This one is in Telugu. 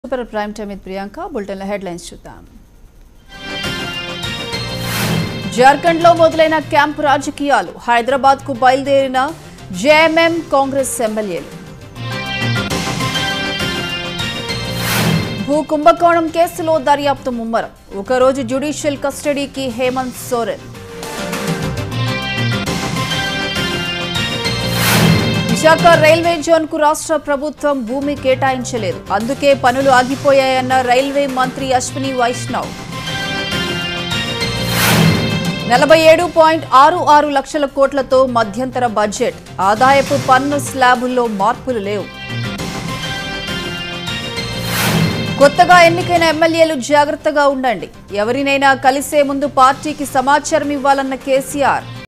super prime time with Priyanka బులెటిన్ల హెడ్లైన్స్ చూద్దాం జార్ఖండ్ లో మొదలైన క్యాంపు రాజకీయాలు హైదరాబాద్ కు బయలుదేరిన జేఎంఎం కాంగ్రెస్ ఎమ్మెల్యేలు భూ కుంభకోణం కేసులో దర్యాప్తు ముమ్మరం ఒకరోజు జ్యుడిషియల్ కస్టడీకి హేమంత్ సోరెన్ విశాఖ రైల్వే జోన్ కు రాష్ట్ర ప్రభుత్వం భూమి కేటాయించలేదు అందుకే పనులు ఆగిపోయాయన్న రైల్వే మంత్రి అశ్విని వైష్ణవ్ నలభై ఏడు పాయింట్ ఆరు ఆరు లక్షల కోట్లతో మధ్యంతర బడ్జెట్ ఆదాయపు పన్ను స్లాబుల్లో మార్పులు లేవు కొత్తగా ఎన్నికైన ఎమ్మెల్యేలు జాగ్రత్తగా ఉండండి ఎవరినైనా కలిసే ముందు పార్టీకి సమాచారం ఇవ్వాలన్న కేసీఆర్